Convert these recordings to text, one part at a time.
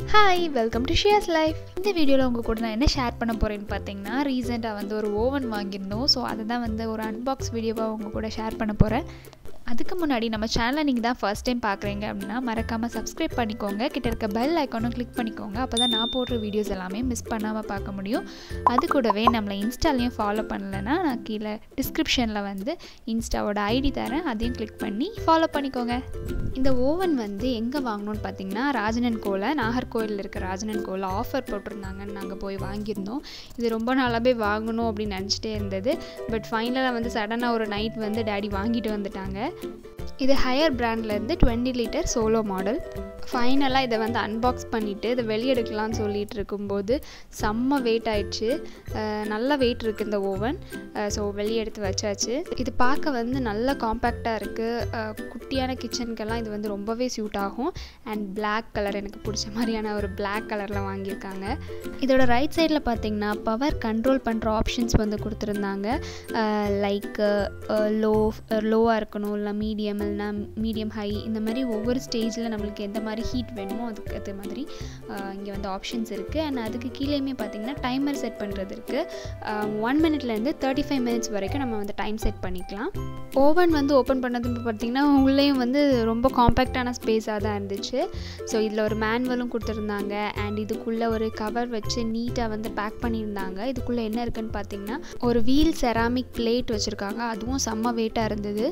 Hi welcome to shears life இந்த வீடியோவில் உங்கள் கூட நான் என்ன ஷேர் பண்ண போகிறேன்னு பார்த்தீங்கன்னா ரீசெண்டாக வந்து ஒரு ஓவன் வாங்கியிருந்தோம் ஸோ அதை தான் வந்து ஒரு அன்பாக்ஸ் வீடியோவாக உங்கள் கூட ஷேர் பண்ண போகிறேன் அதுக்கு முன்னாடி நம்ம சேனலை நீங்கள் தான் ஃபர்ஸ்ட் டைம் பார்க்குறீங்க அப்படின்னா மறக்காமல் சப்ஸ்கிரைப் பண்ணிக்கோங்க கிட்ட இருக்க பெல் ஐக்கானும் கிளிக் பண்ணிக்கோங்க அப்போ தான் நான் போடுற வீடியோஸ் எல்லாமே மிஸ் பண்ணாமல் பார்க்க முடியும் அது கூடவே நம்மளை இன்ஸ்டாலையும் ஃபாலோ பண்ணலைன்னா நான் கீழே டிஸ்கிரிப்ஷனில் வந்து இன்ஸ்டாவோட ஐடி தரேன் அதையும் கிளிக் பண்ணி ஃபாலோ பண்ணிக்கோங்க இந்த ஓவன் வந்து எங்கே வாங்கணும்னு பார்த்தீங்கன்னா ராஜனன் கோலை நாகர்கோவில் இருக்க ராஜனன் கோவில் ஆஃபர் போட்டிருந்தாங்கன்னு நாங்கள் போய் வாங்கியிருந்தோம் இது ரொம்ப நாளாகவே வாங்கணும் அப்படின்னு நினச்சிட்டே இருந்தது பட் ஃபைனலாக வந்து சடனாக ஒரு நைட் வந்து டேடி வாங்கிட்டு வந்துட்டாங்க இது ஹையர் பிராண்ட்லேருந்து டுவெண்ட்டி லிட்டர் சோலோ மாடல் ஃபைனலாக இதை வந்து அன்பாக்ஸ் பண்ணிவிட்டு இதை வெளியெடுக்கலாம்னு சொல்லிட்டு இருக்கும்போது செம்ம வெயிட் ஆயிடுச்சு அஹ் நல்ல வெயிட் இருக்குது இந்த ஓவன் ஸோ வெளியே எடுத்து வச்சாச்சு இது பார்க்க வந்து நல்ல காம்பேக்டாக இருக்குது குட்டியான கிச்சனுக்கெல்லாம் இது வந்து ரொம்பவே சூட் ஆகும் அண்ட் Black கலர் எனக்கு பிடிச்ச மாதிரியான ஒரு Black கலரில் வாங்கியிருக்காங்க இதோட ரைட் சைடில் பார்த்தீங்கன்னா பவர் கண்ட்ரோல் பண்ணுற ஆப்ஷன்ஸ் வந்து கொடுத்துருந்தாங்க லைக் லோ லோவாக இருக்கணும் இல்லை மீடியம் இல்லைனா மீடியம் ஹை இந்த மாதிரி ஒவ்வொரு ஸ்டேஜில் நம்மளுக்கு எந்த மாதிரி ஹீட் வேணுமோ அதுக்கு ஏற்ற மாதிரி இங்கே வந்து ஆப்ஷன்ஸ் இருக்குது அண்ட் அதுக்கு கீழேயுமே பார்த்தீங்கன்னா டைமர் செட் பண்ணுறது இருக்குது ஒன் மினிட்லேருந்து தேர்ட்டி ஃபைவ் மினிட்ஸ் வரைக்கும் நம்ம வந்து டைம் செட் பண்ணிக்கலாம் ஓவன் வந்து ஓப்பன் பண்ணது பார்த்தீங்கன்னா உள்ளேயும் வந்து ரொம்ப காம்பேக்டான ஸ்பேஸாக தான் இருந்துச்சு ஸோ இதில் ஒரு மேனுவலும் கொடுத்துருந்தாங்க அண்ட் இதுக்குள்ளே ஒரு கவர் வச்சு நீட்டாக வந்து பேக் பண்ணியிருந்தாங்க இதுக்குள்ளே என்ன இருக்குன்னு பார்த்தீங்கன்னா ஒரு வீல் செராமிக் பிளேட் வச்சுருக்காங்க அதுவும் செம்ம வெயிட்டாக இருந்தது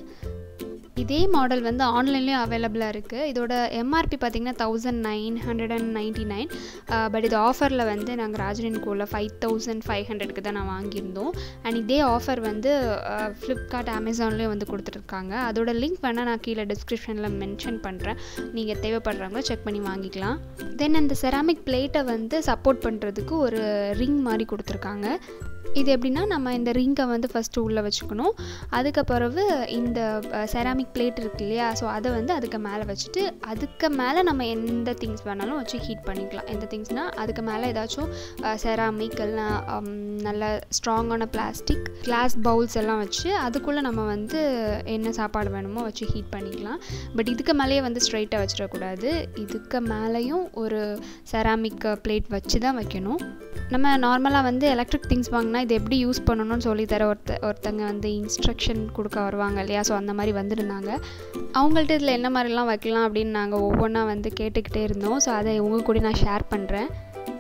இதே மாடல் வந்து ஆன்லைன்லேயும் அவைலபிளாக இருக்குது இதோட எம்ஆர்பி பார்த்திங்கன்னா thousand nine hundred and ninety nine but இது ஆஃபரில் வந்து நாங்கள் ராஜனின் கோவில் ஃபைவ் தௌசண்ட் ஃபைவ் ஹண்ட்ரட்க்கு தான் நான் வாங்கியிருந்தோம் அண்ட் இதே ஆஃபர் வந்து ஃப்ளிப்கார்ட் அமேசான்லேயும் வந்து கொடுத்துருக்காங்க அதோட லிங்க் வேணால் நான் கீழே டிஸ்கிரிப்ஷனில் மென்ஷன் பண்ணுறேன் நீங்கள் தேவைப்படுறவங்க செக் பண்ணி வாங்கிக்கலாம் தென் அந்த செராமிக் பிளேட்டை வந்து சப்போர்ட் பண்ணுறதுக்கு ஒரு ரிங் மாதிரி கொடுத்துருக்காங்க இது எப்படின்னா நம்ம இந்த ரிங்கை வந்து ஃபஸ்ட்டு உள்ளே வச்சுக்கணும் அதுக்கு பிறகு இந்த செராமிக் பிளேட் இருக்கு இல்லையா ஸோ அதை வந்து அதுக்கு மேலே வச்சுட்டு அதுக்கு மேலே நம்ம எந்த திங்ஸ் வேணாலும் வச்சு ஹீட் பண்ணிக்கலாம் எந்த திங்ஸ்னால் அதுக்கு மேலே ஏதாச்சும் செராமிக் எல்லாம் நல்ல ஸ்ட்ராங்கான பிளாஸ்டிக் கிளாஸ் பவுல்ஸ் எல்லாம் வச்சு அதுக்குள்ளே நம்ம வந்து என்ன சாப்பாடு வேணுமோ வச்சு ஹீட் பண்ணிக்கலாம் பட் இதுக்கு மேலேயே வந்து ஸ்ட்ரைட்டாக வச்சிடக்கூடாது இதுக்கு மேலேயும் ஒரு செராமிக் பிளேட் வச்சு தான் வைக்கணும் நம்ம நார்மலாக வந்து எலக்ட்ரிக் திங்ஸ் வாங்கினா இது எப்படி யூஸ் பண்ணணும்னு சொல்லி தர ஒருத்த ஒருத்தங்க வந்து இன்ஸ்ட்ரக்ஷன் கொடுக்க வருவாங்க இல்லையா ஸோ அந்த மாதிரி வந்திருந்தாங்க அவங்கள்ட்ட இதில் என்ன மாதிரிலாம் வைக்கலாம் அப்படின்னு நாங்கள் ஒவ்வொன்றா வந்து கேட்டுக்கிட்டே இருந்தோம் ஸோ அதை உங்கள் கூட நான் ஷேர் பண்ணுறேன்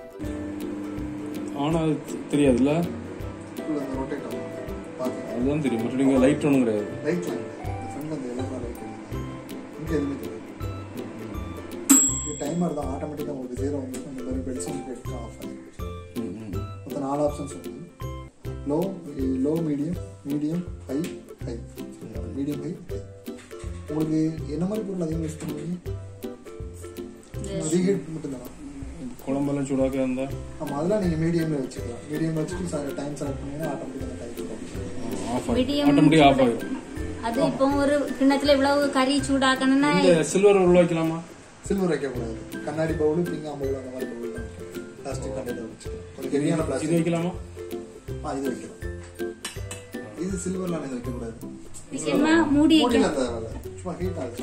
ஆனால் தெரியாதுல்ல உள்ள அந்த ரொட்டேட் ஆகும் பார்த்து அதுதான் தெரியும் மற்றபடி இங்கே லைட் ஒன்றும் கிடையாது ரைட் லைன் இந்த ஃப்ரண்ட்ல அந்த எல்லோ லைட் இங்கே எதுவுமே தெரியாது இது டைமர் தான் ஆட்டோமேட்டிக்காக உங்களுக்கு ஜீரோ வந்து இந்த மாதிரி பெட் சவுண்ட் எடுத்து ஆஃப் ஆகிடுச்சு ம், ம். மொத்தம் நாலு ஆப்ஷன்ஸ் இருக்குது low low medium medium high high medium high high உங்களுக்கு என்ன மாதிரி பொருள் அதிகமாக யூஸ் பண்ணுவீங்க ரீஹீட் மட்டும்தானா குழம்பெல்லாம் சூடாக்க இருந்தால் ஆமாம் அதெல்லாம் நீங்கள் மீடியமில் வச்சுக்கலாம் மீடியமில் வச்சுட்டு டைம் செலக்ட் பண்ணீங்கன்னா ஆட்டோமேட்டிக்காக டைம் ஆஃப் ஆகி Medium ஆட்டோமேட்டிக் ஆஃப் ஆகிடும் அது இப்போ ஒரு கிண்ணத்துல இவ்வளவு கறி சூடாக்கணும்னா இந்த சில்வர் உள்ள வைக்கலாமா சில்வர் வைக்கக்கூடாது கண்ணாடி பவுலு பிங்காம் பவுல் அந்த மாதிரி பவுல் தான் பிளாஸ்டிக் கண்டெய்னர் வச்சுக்கலாம் ஒரு ஹெவியான இது பிளாஸ்டிக் வைக்கலாமா ஆ இது வைக்கலாம் இது சில்வர்லாம் இது வைக்கக்கூடாது விஷயமா மூடி வைக்க மூடிலாம் தேவையில்ல சும்மா ஹீட் ஆகுது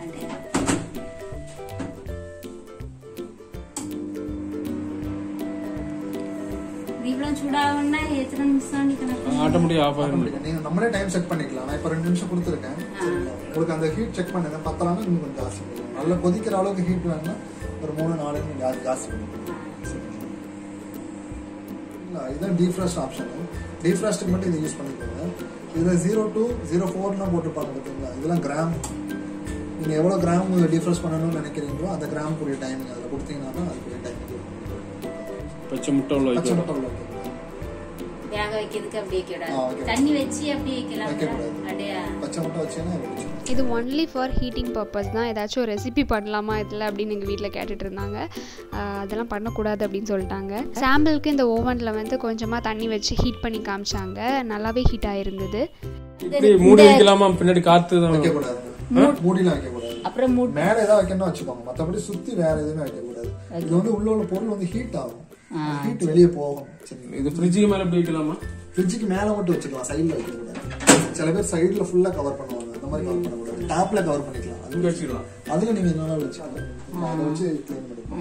இது இவ்வளவு சூடாகணும்னா எத்தனை நிமிஷம் நீ கணக்கு ஆட்டோமேட்டிக் ஆஃப் ஆகிடும் ஆட்டோமேட்டிக்கா நீங்க நம்மளே டைம் செட் பண்ணிக்கலாம் நான் இப்போ ரெண்டு நிமிஷம் கொடுத்துருக்கேன் சரிங்களா உங்களுக்கு அந்த ஹீட் செக் பண்ணுங்க பத்தலாம்னா இன்னும் கொஞ்சம் ஜாஸ்தி பண்ணிக்கலாம் நல்லா கொதிக்கிற அளவுக்கு ஹீட் வேணும்னா ஒரு மூணு நாலு நீங்க ஜா- ஜாஸ்தி பண்ணிக்கலாம் சரிங்களா இல்ல, இதுதான் டீஃப்ராஸ்ட் ஆப்ஷன் டீஃப்ராஸ்ட்டுக்கு மட்டும் இதை யூஸ் பண்ணிக்கோங்க இதில் ஜீரோ டூ ஜீரோ ஃபோர்லாம் போட்டிருப்பாங்க பார்த்தீங்களா இதெல்லாம் கிராம் நீங்கள் எவ்வளோ கிராம் டீஃப்ராஸ்ட் பண்ணணும்னு நினைக்கிறீங்களோ அந்த கிராமுக்குரிய டைமிங் அதில் கொடுத்தீங்கன்னா தான் அதுக்குரிய டைமிங் பச்சை முட்டை உள்ள பச்சை வைக்கலாம் முட்டை உள்ள வைக்கணும். வேக வைக்கிறதுக்கு அப்படி வைக்க ஆ, கூடாது வைக்க தண்ணி வச்சு அப்படி வைக்கலாம் வைக்கக்கூடாது. அப்படியா பச்சை முட்டை வச்சீங்கன்னா வெடிச்சிடும் இது ஒன்லி ஃபார் ஹீட்டிங் பர்பஸ் தான் ஏதாச்சும் ஒரு ரெசிபி பண்ணலாமா இதில் அப்படின்னு எங்கள் வீட்டில் கேட்டுட்டு இருந்தாங்க ஆஹ் அதெல்லாம் பண்ணக்கூடாது அப்படின்னு சொல்லிட்டாங்க சாம்பிளுக்கு இந்த ஓவனில் வந்து கொஞ்சமாக தண்ணி வச்சு ஹீட் பண்ணி காமிச்சாங்க நல்லாவே ஹீட் ஆயிருந்தது இப்படி மூடி வைக்கலாமா பின்னாடி காற்று தான் வைக்கக்கூடாது மூடிலாம் வைக்கக்கூடாது அப்புறம் மூ மேல ஏதாவது வைக்கணும்னா வச்சுக்கோங்க மத்தபடி சுத்தி வேற எதுவுமே வைக்கக்கூடாது இது வந்து உள்ள உள்ள பொருள் வந்து ஹீட் ஆகும் ஹீட் வெளியே போகும் சரிங்களா இது ஃப்ரிட்ஜுக்கு மேலே எப்படி வைக்கலாமா ஃப்ரிட்ஜுக்கு மேல மட்டும் வச்சுக்கலாம் சைடுல வைக்கக்கூடாது சில பேர் சைடுல ஃபுல்லா கவர் பண்ணுவாங்க அந்த மாதிரி கவர் பண்ணக்கூடாது டாப்ல கவர் பண்ணிக்கலாம் அது இங்கே வச்சுக்கலாம் அதுல நீங்க என்ன வச்சுக்கலாம் அதை வச்சு க்ளீன் பண்ணிக்கலாம்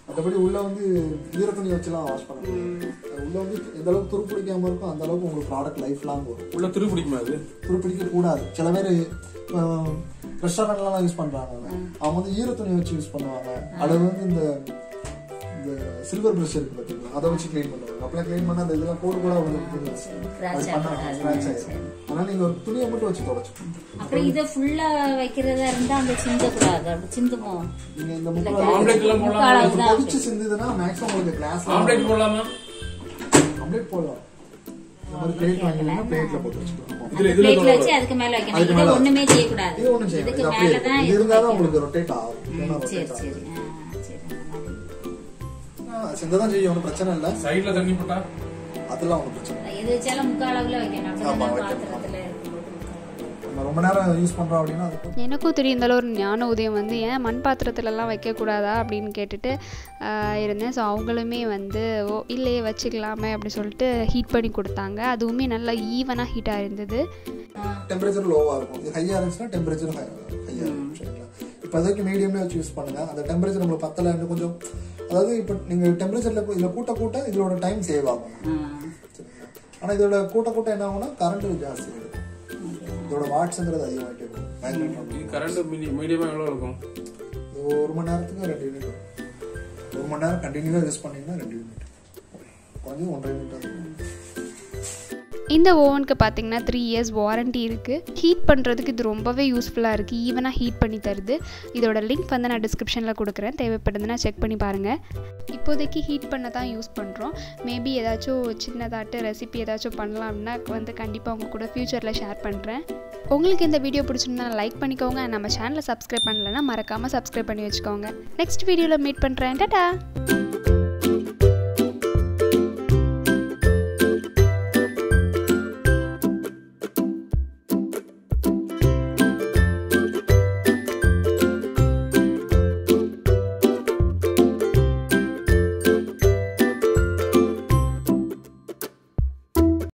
மற்றபடி உள்ள வந்து ஈர துணி வச்சுலாம் வாஷ் பண்ண முடியாது உள்ள வந்து எந்த அளவுக்கு துரு பிடிக்காம இருக்கும் அந்த அளவுக்கு உங்களுக்கு ப்ராடக்ட் லைஃப் லாங் வரும் உள்ள துரு பிடிக்குமா அது துரு பிடிக்க கூடாது சில பேர் ரெஸ்டாரண்ட்லாம் யூஸ் பண்றாங்க அவங்க வந்து ஈர துணி வச்சு யூஸ் பண்ணுவாங்க அது வந்து இந்த இந்த சில்வர் பிரஷ் இருக்கு பார்த்தீங்களா அதை வச்சு க்ளீன் பண்ணுவாங்க அப்படியே க்ளீன் பண்ணா அந்த இதெல்லாம் கோடு கூட உங்களுக்கு Scratch ஆகாது. ஸ்க்ராட்ச் ஆயிடும் அதனால நீங்க ஒரு துணியை மட்டும் வச்சு தொடச்சுக்கணும் அப்புறம் இதை ஃபுல்லா வைக்கிறதா இருந்தா அந்த சிந்தக்கூடாது அப்படி சிந்துமோ நீங்க இந்த முக்கால் ஆம்லெட் எல்லாம் போடலாம் முக்கால் தான் கொதிச்சு சிந்துதுன்னா மேக்ஸிமம் உங்களுக்கு கிளாஸ் ஆம்லெட் போடலாமா ஆம்லெட் போடலாம் இந்த மாதிரி பிளேட் வாங்கினீங்கன்னா பிளேட்ல போட்டு வச்சுக்கலாம் இதுல இதுல பிளேட்ல வச்சு அதுக்கு மேல வைக்கணும் அதுக்கு இது மேல ஒண்ணுமே செய்யக்கூடாது இது ஒண்ணும் செய்ய இதுக்கு அப்படியே மேலதான் இது இது இருந்தா தான் வைக்கணும். உங்களுக்கு ரொட்டேட் ஆகும் இல்லைன்னா ம், சரி rotate சரி ஆ, சரி அந்த மாதிரி. ஆகும் செஞ்சதான் செய்யும் ஒன்றும் பிரச்சனை இல்லை சைடுல தண்ணி போட்டா அதெல்லாம் ஒன்றும் பிரச்சனை இல்லை எது வச்சாலும் முக்கால் அளவுல வைக்கணும் ஆமா, அப்படின்னா வைக்கணும். பாத்திரத்துல இருக்கும்போது முக்கால். நம்ம ரொம்ப நேரம் யூஸ் பண்றோம் அப்படின்னா அதுக்கு எனக்கும் தெரியும் ஒரு ஞான உதயம் வந்து ஏன் மண் பாத்திரத்துலலாம் வைக்கக்கூடாதா அப்படின்னு கேட்டுட்டு ஆஹ், இருந்தேன் ஸோ அவங்களுமே வந்து ஓ இல்லையே வச்சுக்கலாமே அப்படி சொல்லிட்டு ஹீட் பண்ணி கொடுத்தாங்க அதுவுமே நல்லா ஈவனாக ஹீட்டாக இருந்தது டெம்பரேச்சர் லோவா இருக்கும் இது ஹையா இருந்துச்சுன்னா டெம்பரேச்சர் ஹையா இருக்கும் சரிங்களா இப்போதைக்கு மீடியம்ல வச்சு யூஸ் பண்ணுங்க அந்த டெம்பரேச்சர் நம்மளுக்கு பத்தல இன்னும் கொஞ்சம் அதாவது இப்போ நீங்க டெம்பரேச்சர்ல இதுல கூட்ட கூட்ட இதோட டைம் சேவ் ஆகும் ஆ. சரிங்களா ஆனா இதோட கூட்ட கூட்ட என்ன ஆகும்னா கரண்ட் ஜாஸ்தி ஆயிடும் இதோட வாட்ஸ்ங்கிறது அதிகமாயிட்டே இருக்கும் மேக்னெட் இது கரண்ட் மீடியமா எவ்வளவு இருக்கும் இது ஒரு மணி நேரத்துக்கு ரெண்டு யூனிட் வரும் ஒரு மணி நேரம் கண்டினியூவா யூஸ் பண்ணீங்கன்னா ரெண்டு யூனிட் குறைஞ்சது ஒன்றரை யூனிட் ஆகும் இந்த ஓவனுக்கு பார்த்தீங்கன்னா த்ரீ இயர்ஸ் வாரண்டி இருக்குது ஹீட் பண்ணுறதுக்கு இது ரொம்பவே யூஸ்ஃபுல்லாக இருக்குது ஈவனாக ஹீட் பண்ணி தருது இதோட லிங்க் வந்து நான் டிஸ்கிரிப்ஷனில் கொடுக்குறேன் தேவைப்படுதுன்னா செக் பண்ணி பாருங்கள் இப்போதைக்கு ஹீட் பண்ண தான் யூஸ் பண்ணுறோம் மேபி ஏதாச்சும் சின்னதாட்டு ரெசிபி ஏதாச்சும் பண்ணலாம் அப்படின்னா வந்து கண்டிப்பாக உங்கள் கூட ஃப்யூச்சரில் ஷேர் பண்ணுறேன் உங்களுக்கு இந்த வீடியோ பிடிச்சிருந்தா லைக் பண்ணிக்கோங்க நம்ம சேனலை சப்ஸ்கிரைப் பண்ணலைன்னா மறக்காமல் சப்ஸ்கிரைப் பண்ணி வச்சுக்கோங்க நெக்ஸ்ட் வீடியோவில் மீட் பண்ணுறேன் டாடா